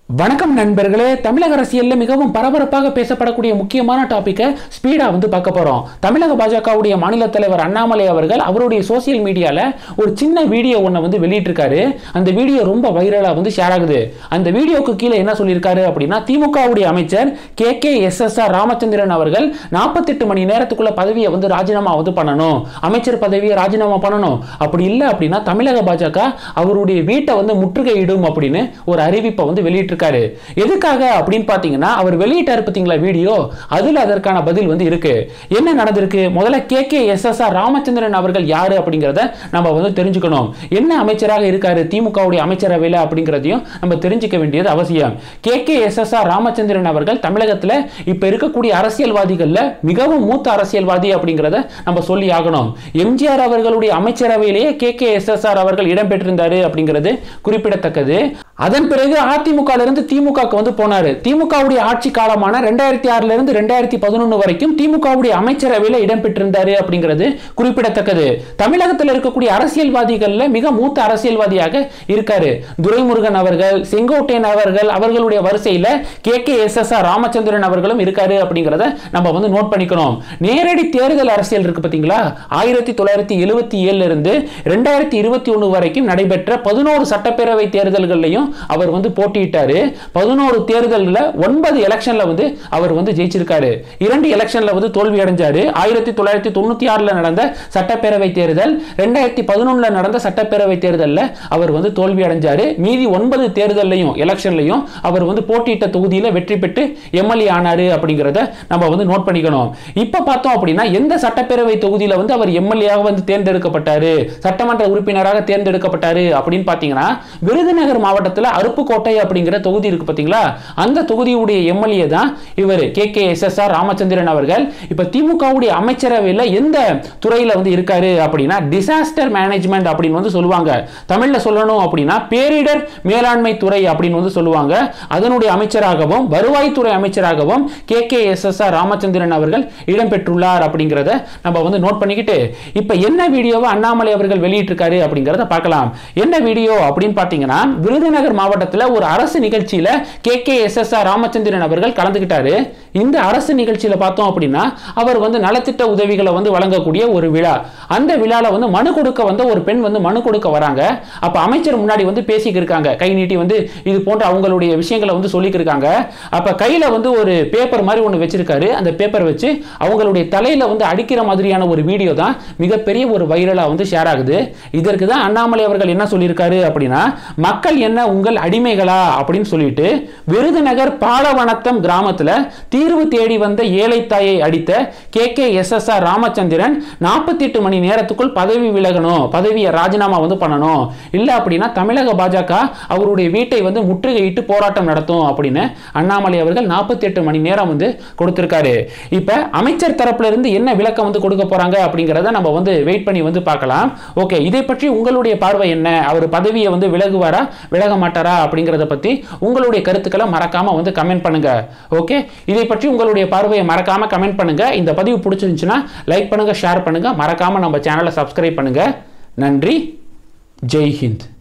வணக்கம் நண்பர்களே தமிழக அரசியலில் மிகவும் பரபரப்பாக பேசப்படக்கூடிய முக்கியமான டாப்பிக்கை ஸ்பீடாக வந்து பார்க்க போகிறோம் தமிழக பாஜகவுடைய மாநில தலைவர் அண்ணாமலை அவர்கள் அவருடைய சோசியல் மீடியாவில் ஒரு சின்ன வீடியோ ஒன்றை வந்து வெளியிட்டிருக்காரு அந்த வீடியோ ரொம்ப வைரலாக வந்து ஷேர் ஆகுது அந்த வீடியோக்கு கீழே என்ன சொல்லியிருக்காரு அப்படின்னா திமுகவுடைய அமைச்சர் K K S S R Ramachandran அவர்கள் நாற்பத்தெட்டு மணி நேரத்துக்குள்ள பதவியை வந்து ராஜினாமா வந்து பண்ணணும் அமைச்சர் பதவியை ராஜினாமா பண்ணணும் அப்படி இல்லை அப்படின்னா தமிழக பாஜக அவருடைய வீட்டை வந்து முற்றுகையிடும் அப்படின்னு ஒரு அறிவிப்பை வந்து வெளியிட்டிருக்காரு எதுக்காக அப்படின்னு பார்த்தீங்கன்னா அவர் வெளியிட்டாரு பார்த்தீங்களா வீடியோ அதில் அதற்கான பதில் வந்து இருக்கு என்ன நடந்திருக்கு முதல்ல K K S S R Ramachandran அவர்கள் யாரு அப்படிங்கிறத நம்ம வந்து தெரிஞ்சுக்கணும் என்ன அமைச்சராக இருக்காரு திமுகவுடைய அமைச்சரவையில் அப்படிங்கிறதையும் நம்ம தெரிஞ்சுக்க வேண்டியது அவசியம் K K S S R Ramachandran அவர்கள் தமிழகத்தில் இப்போ இருக்கக்கூடிய அரசியல்வாதிகளில் மிகவும் மூத்த அரசியல்வாதி அப்படிங்கிறத நம்ம சொல்லி ஆகணும் எம்ஜிஆர் அவர்களுடைய அமைச்சரவையிலேயே K K S S R அவர்கள் இடம்பெற்றிருந்தாரு அப்படிங்கிறது குறிப்பிடத்தக்கது அதன் பிறகு அதிமுக இருந்து திமுகவுக்கு வந்து போனாரு திமுகவுடைய ஆட்சி காலமான ரெண்டாயிரத்தி ஆறுல இருந்து ரெண்டாயிரத்தி பதினொன்று வரைக்கும் திமுகவுடைய அமைச்சரவையில் இடம்பெற்றிருந்தாரு அப்படிங்கிறது குறிப்பிடத்தக்கது தமிழகத்தில் இருக்கக்கூடிய அரசியல்வாதிகள்ல மிக மூத்த அரசியல்வாதியாக இருக்காரு துரைமுருகன் அவர்கள் செங்கோட்டையன் அவர்கள் அவர்களுடைய வரிசையில K K S S R Ramachandran அவர்களும் இருக்காரு அப்படிங்கிறத நம்ம வந்து நோட் பண்ணிக்கணும் நேரடி தேர்தல் அரசியல் இருக்கு பாத்தீங்களா ஆயிரத்தி தொள்ளாயிரத்தி எழுபத்தி ஏழுல இருந்து ரெண்டாயிரத்தி இருபத்தி ஒன்று வரைக்கும் நடைபெற்ற பதினோரு சட்டப்பேரவை தேர்தல்கள்லையும் அவர் வந்து போட்டியிட்டாரு பதினோரு தேர்தலில் ஒன்பது எலெக்ஷன்ல வந்து அவர் வந்து ஜெயிச்சிருக்காரு இரண்டு எலெக்ஷன்ல வந்து தோல்வி அடைஞ்சாரு ஆயிரத்தி தொள்ளாயிரத்தி தொண்ணூத்தி ஆறுல நடந்த சட்டப்பேரவை தேர்தல் ரெண்டாயிரத்தி பதினொன்னுல நடந்த சட்டப்பேரவை தேர்தலில் அவர் வந்து தோல்வி அடைஞ்சாரு மீதி ஒன்பது தேர்தல்லையும் எலெக்ஷன்லையும் அவர் வந்து போட்டியிட்ட தொகுதியில் வெற்றி பெற்று எம்எல்ஏ ஆனாரு அப்படிங்கிறத நம்ம வந்து நோட் பண்ணிக்கணும் இப்போ பார்த்தோம் அப்படின்னா எந்த சட்டப்பேரவை தொகுதியில் வந்து அவர் எம்எல்ஏவாக வந்து தேர்ந்தெடுக்கப்பட்டாரு சட்டமன்ற உறுப்பினராக தேர்ந்தெடுக்கப்பட்டாரு அப்படின்னு பார்த்தீங்கன்னா விருதுநகர் மாவட்டத்தில் அருப்புக்கோட்டை அப்படிங்கிற தொகுதி இருக்கு பார்த்தீங்களா அந்த தொகுதியுடைய எம்எல்ஏ தான் இவர் K K S S R Ramachandran அவர்கள் இப்போ திமுகவுடைய அமைச்சரவையில் எந்த துறையில் வந்து இருக்காரு அப்படின்னா டிசாஸ்டர் மேனேஜ்மெண்ட் அப்படின்னு வந்து சொல்லுவாங்க தமிழில் சொல்லணும் அப்படின்னா பேரிடர் மேலாண்மை துறை அப்படின்னு வந்து சொல்லுவாங்க அதனுடைய அமைச்சராகவும் வருவாய்த்துறை அமைச்சராகவும் K K S S R Ramachandran அவர்கள் இடம்பெற்றுள்ளார் அப்படிங்கிறத நம்ம வந்து நோட் பண்ணிக்கிட்டு இப்போ என்ன வீடியோவை அண்ணாமலை அவர்கள் வெளியிட்டிருக்காரு அப்படிங்கிறத பார்க்கலாம் என்ன வீடியோ அப்படின்னு பார்த்தீங்கன்னா விருதுநகர் மாவட்டத்தில் ஒரு அரசு நிகழ்ச்சியில் K K S S R Ramachandran அவர்கள் கலந்துக்கிட்டாரு இந்த அரசு நிகழ்ச்சியில் பார்த்தோம் அப்படின்னா அவர் வந்து நலத்திட்ட உதவிகளை வந்து வழங்கக்கூடிய ஒரு விழா அந்த விழாவில் வந்து மனு கொடுக்க வந்த ஒரு பெண் வந்து மனு கொடுக்க வராங்க அப்போ அமைச்சர் முன்னாடி வந்து பேசிக்கிட்டு இருக்காங்க கை நீட்டி வந்து இது போன்ற அவங்களுடைய விஷயங்களை வந்து சொல்லிக்கிட்டு இருக்காங்க அப்போ கையில் வந்து ஒரு பேப்பர் மாதிரி ஒன்று வச்சிருக்காரு அந்த பேப்பர் வச்சு அவங்களுடைய தலையில் வந்து அடிக்கிற மாதிரியான ஒரு வீடியோ தான் மிகப்பெரிய ஒரு வைரலாக வந்து ஷேர் ஆகுது இதற்கு தான் அண்ணாமலை அவர்கள் என்ன சொல்லியிருக்காரு அப்படின்னா மக்கள் என்ன உங்கள் அடிமைகளா அப்படின்னு சொல்லிட்டு விருதுநகர் பாலவனத்தம் கிராமத்தில் தீர்வு தேடி வந்த ஏழை தாயை அடித்த K K S S R Ramachandran நாற்பத்தி எட்டு மணி நேரத்துக்குள் பதவி விலகணும் பதவியை ராஜினாமா வந்து பண்ணணும் இல்லை அப்படின்னா தமிழக பாஜக அவருடைய வீட்டை வந்து முற்றுகையிட்டு போராட்டம் நடத்தும் அப்படின்னு அண்ணாமலை அவர்கள் நாற்பத்தி எட்டு மணி நேரம் வந்து கொடுத்திருக்காரு இப்போ அமைச்சர் தரப்புல இருந்து என்ன விளக்கம் வந்து கொடுக்க போறாங்க அப்படிங்கிறத நம்ம வந்து வெயிட் பண்ணி வந்து பார்க்கலாம் ஓகே இதை பற்றி உங்களுடைய பார்வை என்ன அவர் பதவியை வந்து விலகுவாரா விலக மாட்டாரா அப்படிங்கிறத பற்றி உங்களுடைய கருத்துக்களை மறக்காம வந்து கமெண்ட் பண்ணுங்க ஓகே இதை பற்றி உங்களுடைய பார்வையை மறக்காம கமெண்ட் பண்ணுங்க இந்த பதிவு பிடிச்சிருந்துச்சுன்னா லைக் பண்ணுங்க ஷேர் பண்ணுங்க மறக்காம நம்ம சேனலை சப்ஸ்கிரைப் பண்ணுங்க நன்றி ஜெய் ஹிந்த்